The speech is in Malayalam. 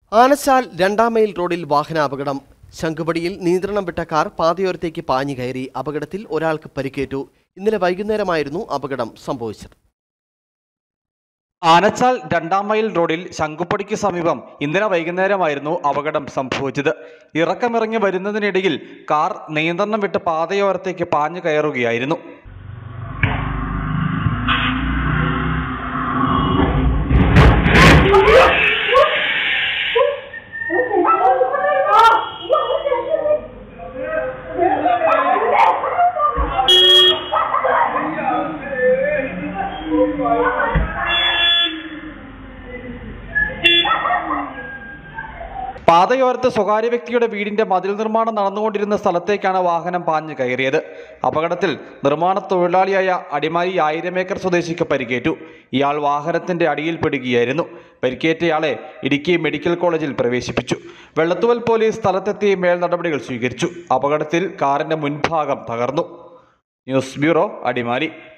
ആനച്ചാൽ രണ്ടാം മൈൽ റോഡിൽ വാഹനാപകടം ശംഖുപടിയിൽ നിയന്ത്രണം വിട്ട കാർ പാതയോരത്തേക്ക് പാഞ്ഞു കയറി അപകടത്തിൽ ഒരാൾക്ക് പരിക്കേറ്റു ഇന്നലെ വൈകുന്നേരമായിരുന്നു അപകടം സംഭവിച്ചത് ആനച്ചാൽ രണ്ടാം മൈൽ റോഡിൽ ശംഖുപ്പടിക്ക് സമീപം ഇന്നലെ വൈകുന്നേരമായിരുന്നു അപകടം സംഭവിച്ചത് ഇറക്കമിറങ്ങി വരുന്നതിനിടയിൽ കാർ നിയന്ത്രണം വിട്ട് പാതയോരത്തേക്ക് പാഞ്ഞു കയറുകയായിരുന്നു പാതയോരത്ത് സ്വകാര്യ വ്യക്തിയുടെ വീടിന്റെ മതിൽ നിർമ്മാണം നടന്നുകൊണ്ടിരുന്ന സ്ഥലത്തേക്കാണ് വാഹനം പാഞ്ഞു കയറിയത് അപകടത്തിൽ നിർമ്മാണ തൊഴിലാളിയായ അടിമാലി ആയിരമേക്കർ സ്വദേശിക്ക് പരിക്കേറ്റു ഇയാൾ വാഹനത്തിന്റെ അടിയിൽപ്പെടുകയായിരുന്നു പരിക്കേറ്റയാളെ ഇടുക്കി മെഡിക്കൽ കോളേജിൽ പ്രവേശിപ്പിച്ചു വെള്ളത്തുവൽ പോലീസ് സ്ഥലത്തെത്തി മേൽ നടപടികൾ സ്വീകരിച്ചു അപകടത്തിൽ കാറിന്റെ മുൻഭാഗം തകർന്നു ന്യൂസ് ബ്യൂറോ അടിമാലി